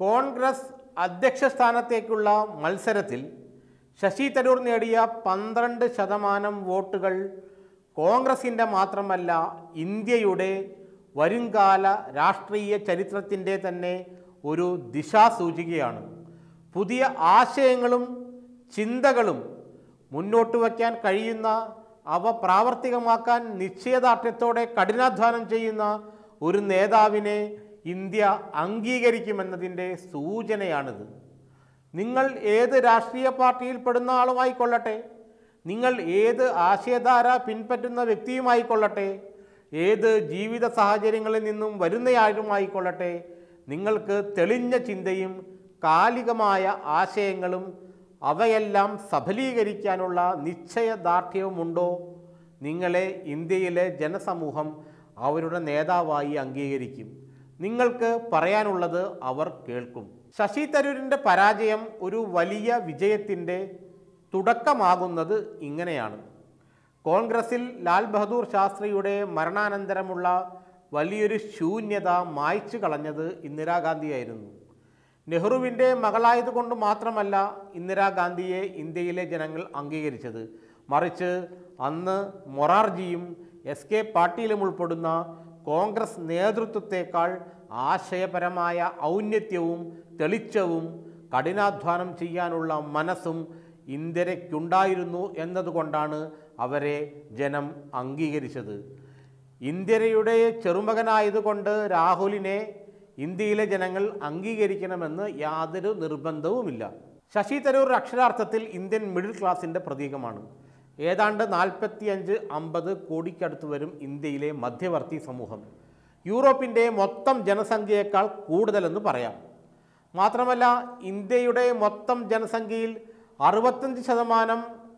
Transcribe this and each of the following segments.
കോൺഗ്രസ് അധ്യക്ഷ സ്ഥാനത്തേക്കുള്ള മത്സരത്തിൽ ശശി തരൂർ നേടിയ പന്ത്രണ്ട് ശതമാനം വോട്ടുകൾ കോൺഗ്രസിൻ്റെ മാത്രമല്ല ഇന്ത്യയുടെ വരുംകാല രാഷ്ട്രീയ ചരിത്രത്തിൻ്റെ തന്നെ ഒരു ദിശാസൂചികയാണ് പുതിയ ആശയങ്ങളും ചിന്തകളും മുന്നോട്ട് വയ്ക്കാൻ കഴിയുന്ന അവ പ്രാവർത്തികമാക്കാൻ നിശ്ചയദാർഢ്യത്തോടെ കഠിനാധ്വാനം ചെയ്യുന്ന ഒരു നേതാവിനെ ഇന്ത്യ അംഗീകരിക്കുമെന്നതിൻ്റെ സൂചനയാണിത് നിങ്ങൾ ഏത് രാഷ്ട്രീയ പാർട്ടിയിൽ പെടുന്ന ആളുമായിക്കൊള്ളട്ടെ നിങ്ങൾ ഏത് ആശയധാര പിൻപറ്റുന്ന വ്യക്തിയുമായിക്കൊള്ളട്ടെ ഏത് ജീവിത സാഹചര്യങ്ങളിൽ നിന്നും വരുന്നയാളുമായിക്കൊള്ളട്ടെ നിങ്ങൾക്ക് തെളിഞ്ഞ ചിന്തയും കാലികമായ ആശയങ്ങളും അവയെല്ലാം സഫലീകരിക്കാനുള്ള നിശ്ചയദാർഢ്യവുമുണ്ടോ നിങ്ങളെ ഇന്ത്യയിലെ ജനസമൂഹം അവരുടെ നേതാവായി അംഗീകരിക്കും നിങ്ങൾക്ക് പറയാനുള്ളത് അവർ കേൾക്കും ശശി തരൂരിൻ്റെ പരാജയം ഒരു വലിയ വിജയത്തിൻ്റെ തുടക്കമാകുന്നത് ഇങ്ങനെയാണ് കോൺഗ്രസിൽ ലാൽ ബഹദൂർ ശാസ്ത്രിയുടെ മരണാനന്തരമുള്ള വലിയൊരു ശൂന്യത മായ്ച്ചു കളഞ്ഞത് ഇന്ദിരാഗാന്ധിയായിരുന്നു നെഹ്റുവിൻ്റെ മകളായതുകൊണ്ട് മാത്രമല്ല ഇന്ദിരാഗാന്ധിയെ ഇന്ത്യയിലെ ജനങ്ങൾ അംഗീകരിച്ചത് മറിച്ച് അന്ന് മൊറാർജിയും എസ് കെ പാട്ടീലും ഉൾപ്പെടുന്ന കോൺഗ്രസ് നേതൃത്വത്തെക്കാൾ ആശയപരമായ ഔന്നത്യവും തെളിച്ചവും കഠിനാധ്വാനം ചെയ്യാനുള്ള മനസ്സും ഇന്ദിരയ്ക്കുണ്ടായിരുന്നു എന്നതുകൊണ്ടാണ് അവരെ ജനം അംഗീകരിച്ചത് ഇന്ദിരയുടെ ചെറുമകനായതുകൊണ്ട് രാഹുലിനെ ഇന്ത്യയിലെ ജനങ്ങൾ അംഗീകരിക്കണമെന്ന് യാതൊരു നിർബന്ധവുമില്ല ശശി തരൂർ അക്ഷരാർത്ഥത്തിൽ ഇന്ത്യൻ മിഡിൽ ക്ലാസിൻ്റെ പ്രതീകമാണ് ഏതാണ്ട് നാൽപ്പത്തിയഞ്ച് അമ്പത് കോടിക്കടുത്ത് വരും ഇന്ത്യയിലെ മധ്യവർത്തി സമൂഹം യൂറോപ്പിൻ്റെ മൊത്തം ജനസംഖ്യയേക്കാൾ കൂടുതലെന്ന് പറയാം മാത്രമല്ല ഇന്ത്യയുടെ മൊത്തം ജനസംഖ്യയിൽ അറുപത്തഞ്ച് ശതമാനം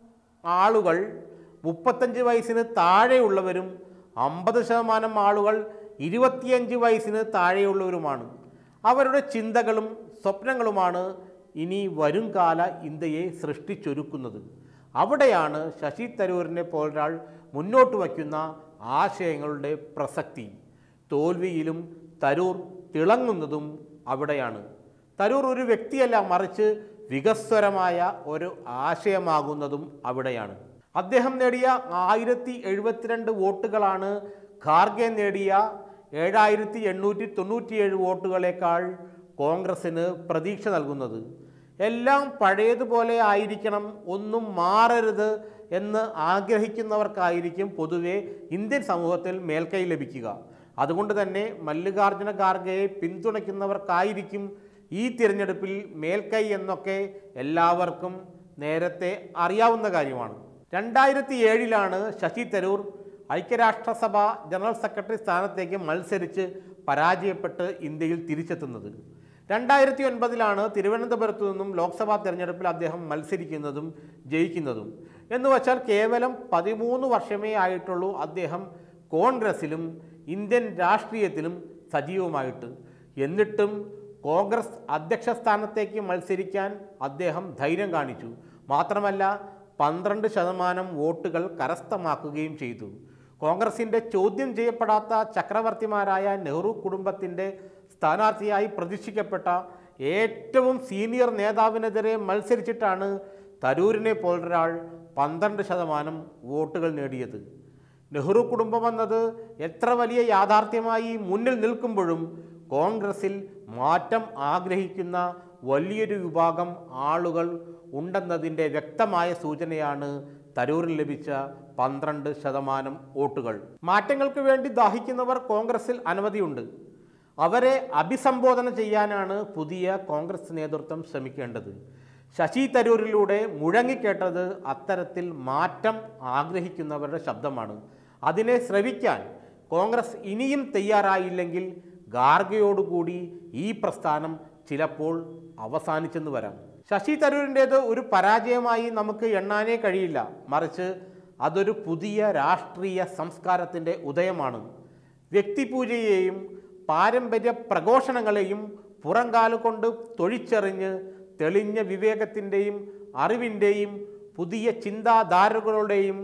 ആളുകൾ മുപ്പത്തഞ്ച് വയസ്സിന് താഴെയുള്ളവരും അമ്പത് ശതമാനം ആളുകൾ ഇരുപത്തിയഞ്ച് വയസ്സിന് താഴെയുള്ളവരുമാണ് അവരുടെ ചിന്തകളും സ്വപ്നങ്ങളുമാണ് ഇനി വരുംകാല ഇന്ത്യയെ സൃഷ്ടിച്ചൊരുക്കുന്നത് അവിടെയാണ് ശശി തരൂരിനെ പോലൊരാൾ മുന്നോട്ട് വയ്ക്കുന്ന ആശയങ്ങളുടെ പ്രസക്തി തോൽവിയിലും തരൂർ തിളങ്ങുന്നതും അവിടെയാണ് തരൂർ ഒരു വ്യക്തിയല്ല മറിച്ച് വികസ്വരമായ ഒരു ആശയമാകുന്നതും അവിടെയാണ് അദ്ദേഹം നേടിയ ആയിരത്തി എഴുപത്തിരണ്ട് വോട്ടുകളാണ് ഖാർഗെ നേടിയ ഏഴായിരത്തി എണ്ണൂറ്റി തൊണ്ണൂറ്റിയേഴ് വോട്ടുകളേക്കാൾ കോൺഗ്രസ്സിന് പ്രതീക്ഷ നൽകുന്നത് എല്ലാം പഴയതുപോലെ ആയിരിക്കണം ഒന്നും മാറരുത് എന്ന് ആഗ്രഹിക്കുന്നവർക്കായിരിക്കും പൊതുവെ ഇന്ത്യൻ സമൂഹത്തിൽ മേൽക്കൈ ലഭിക്കുക അതുകൊണ്ട് തന്നെ മല്ലികാർജുന ഖാർഗെയെ പിന്തുണയ്ക്കുന്നവർക്കായിരിക്കും ഈ തിരഞ്ഞെടുപ്പിൽ മേൽക്കൈ എന്നൊക്കെ എല്ലാവർക്കും നേരത്തെ അറിയാവുന്ന കാര്യമാണ് രണ്ടായിരത്തി ഏഴിലാണ് ശശി തരൂർ ഐക്യരാഷ്ട്രസഭ ജനറൽ സെക്രട്ടറി സ്ഥാനത്തേക്ക് മത്സരിച്ച് പരാജയപ്പെട്ട് ഇന്ത്യയിൽ തിരിച്ചെത്തുന്നത് രണ്ടായിരത്തി ഒൻപതിലാണ് തിരുവനന്തപുരത്തു നിന്നും ലോക്സഭാ തെരഞ്ഞെടുപ്പിൽ അദ്ദേഹം മത്സരിക്കുന്നതും ജയിക്കുന്നതും എന്ന് വച്ചാൽ കേവലം പതിമൂന്ന് വർഷമേ ആയിട്ടുള്ളൂ അദ്ദേഹം കോൺഗ്രസിലും ഇന്ത്യൻ രാഷ്ട്രീയത്തിലും സജീവമായിട്ട് എന്നിട്ടും കോൺഗ്രസ് അധ്യക്ഷ സ്ഥാനത്തേക്ക് മത്സരിക്കാൻ അദ്ദേഹം ധൈര്യം കാണിച്ചു മാത്രമല്ല പന്ത്രണ്ട് ശതമാനം വോട്ടുകൾ കരസ്ഥമാക്കുകയും ചെയ്തു കോൺഗ്രസിൻ്റെ ചോദ്യം ചെയ്യപ്പെടാത്ത ചക്രവർത്തിമാരായ നെഹ്റു കുടുംബത്തിൻ്റെ സ്ഥാനാർത്ഥിയായി പ്രതീക്ഷിക്കപ്പെട്ട ഏറ്റവും സീനിയർ നേതാവിനെതിരെ മത്സരിച്ചിട്ടാണ് തരൂരിനെ പോലൊരാൾ പന്ത്രണ്ട് ശതമാനം വോട്ടുകൾ നേടിയത് നെഹ്റു കുടുംബം എന്നത് എത്ര വലിയ യാഥാർത്ഥ്യമായി മുന്നിൽ നിൽക്കുമ്പോഴും കോൺഗ്രസിൽ മാറ്റം ആഗ്രഹിക്കുന്ന വലിയൊരു വിഭാഗം ആളുകൾ ഉണ്ടെന്നതിൻ്റെ വ്യക്തമായ സൂചനയാണ് തരൂരിൽ ലഭിച്ച പന്ത്രണ്ട് ശതമാനം വോട്ടുകൾ മാറ്റങ്ങൾക്ക് വേണ്ടി ദാഹിക്കുന്നവർ കോൺഗ്രസിൽ അനവധിയുണ്ട് അവരെ അഭിസംബോധന ചെയ്യാനാണ് പുതിയ കോൺഗ്രസ് നേതൃത്വം ശ്രമിക്കേണ്ടത് ശശി തരൂരിലൂടെ മുഴങ്ങിക്കേട്ടത് അത്തരത്തിൽ മാറ്റം ആഗ്രഹിക്കുന്നവരുടെ ശബ്ദമാണ് അതിനെ ശ്രവിക്കാൻ കോൺഗ്രസ് ഇനിയും തയ്യാറായില്ലെങ്കിൽ ഗാർഗയോടുകൂടി ഈ പ്രസ്ഥാനം ചിലപ്പോൾ അവസാനിച്ചെന്ന് വരാം ശശി തരൂരിൻ്റേത് ഒരു പരാജയമായി നമുക്ക് എണ്ണാനേ കഴിയില്ല മറിച്ച് അതൊരു പുതിയ രാഷ്ട്രീയ സംസ്കാരത്തിൻ്റെ ഉദയമാണ് വ്യക്തിപൂജയെയും പാരമ്പര്യ പ്രഘോഷണങ്ങളെയും പുറംകാലുകൊണ്ട് തൊഴിച്ചെറിഞ്ഞ് തെളിഞ്ഞ വിവേകത്തിൻ്റെയും അറിവിൻ്റെയും പുതിയ ചിന്താധാരകളുടെയും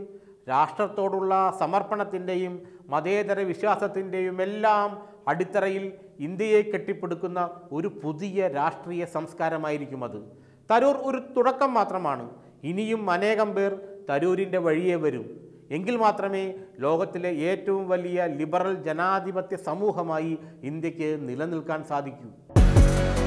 രാഷ്ട്രത്തോടുള്ള സമർപ്പണത്തിൻ്റെയും മതേതര വിശ്വാസത്തിൻ്റെയും എല്ലാം അടിത്തറയിൽ ഇന്ത്യയെ കെട്ടിപ്പടുക്കുന്ന ഒരു പുതിയ രാഷ്ട്രീയ സംസ്കാരമായിരിക്കും അത് തരൂർ ഒരു തുടക്കം മാത്രമാണ് ഇനിയും അനേകം പേർ തരൂരിൻ്റെ വഴിയേ വരും എങ്കിൽ മാത്രമേ ലോകത്തിലെ ഏറ്റവും വലിയ ലിബറൽ ജനാധിപത്യ സമൂഹമായി ഇന്ത്യക്ക് നിലനിൽക്കാൻ സാധിക്കൂ